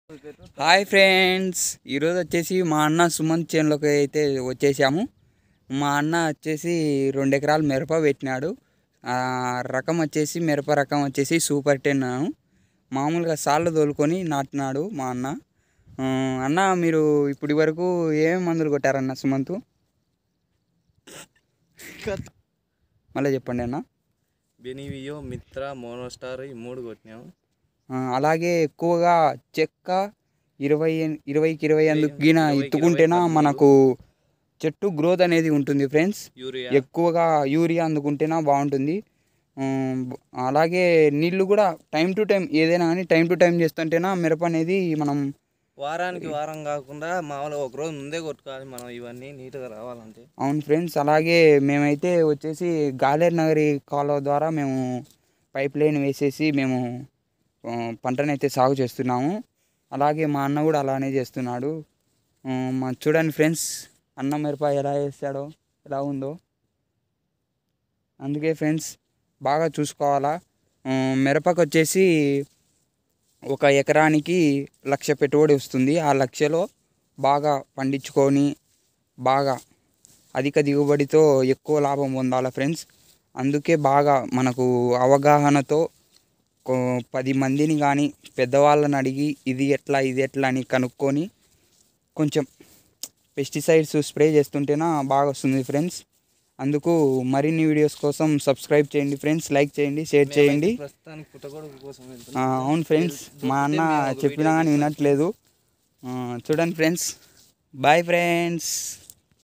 hi friends ఈరోజు వచ్చేసి మా అన్న సుమంత్ చేనులోకి అయితే వచ్చేసాము మా అన్న వచ్చేసి రెండు ఎకరాలు మిరప పెట్టినాడు ఆ రకం వచ్చేసి మిరప రకం వచ్చేసి సూపర్ టెన్ మామూలుగా సాళ్ళు తోలుకొని నాటినాడు మా అన్న ఆ, అన్న మీరు ఇప్పటి వరకు ఏమేమి మందులు కొట్టారన్న సుమంత్ మళ్ళీ చెప్పండి అన్న బెనివియో మిత్ర మోనోస్టార్ ఈ మూడు కొట్టినాము ఆ, అలాగే ఎక్కువగా చెక్క ఇరవై ఎన్- ఇరవైకి ఇరవై అందుకు గిన ఇరవైకి ఎత్తుకుంటేనా ఇరవై మనకు చెట్టు గ్రోత్ అనేది ఉంటుంది ఫ్రెండ్స్ యూరియా ఎక్కువగా యూరియా అందుకుంటేనా బాగుంటుంది ఉమ్, అలాగే నీళ్ళు కూడా టైం టు టైం ఏదైనా కానీ టైం టు టైం చేస్తుంటేనా మిరప అనేది మనం వారానికి వారం కాకుండా మామూలుగా ఒక రోజు ముందే కొట్టుకోవాలి మనం ఇవన్నీ నీట్గా రావాలంటే అవును ఫ్రెండ్స్ అలాగే మేమైతే వచ్చేసి గాలేరు నగరి కాలువ ద్వారా మేము పైప్ లైన్ వేసేసి మేము ఆ, పంటనైతే సాగు చేస్తున్నాము అలాగే మా అన్న కూడా అలానే చేస్తున్నాడు ఆ, మా చూడండి ఫ్రెండ్స్ అన్న మిరప ఎలా వేస్తాడో ఎలా ఉందో అందుకే ఫ్రెండ్స్ బాగా చూసుకోవాలా ఆ, మిరపకు వచ్చేసి ఒక ఎకరానికి లక్ష పెట్టుబడి వస్తుంది ఆ లక్షలో బాగా పండించుకొని బాగా అధిక దిగుబడితో ఎక్కువ లాభం పొందాలి ఫ్రెండ్స్ అందుకే బాగా మనకు అవగాహనతో కో- పది మందిని కానీ పెద్దవాళ్ళని అడిగి ఇది ఎట్లా ఇది ఎట్లా అని కనుక్కొని కొంచెం పెస్టిసైడ్స్ స్ప్రే చేస్తుంటేనా బాగా వస్తుంది ఫ్రెండ్స్ అందుకు మరిన్ని వీడియోస్ కోసం సబ్స్క్రైబ్ చేయండి ఫ్రెండ్స్ లైక్ చేయండి షేర్ చేయండి మేమైతే ప్రస్తుతానికి పుట్టగొడుగు కోసం ఆ, వెళ్తున్నాం అవును ఫ్రెండ్స్ మా అన్న మేము ఒక చెప్పినా వీడియో కానీ వినట్లేదు ఆ, చూడండి ఫ్రెండ్స్ బాయ్ ఫ్రెండ్స్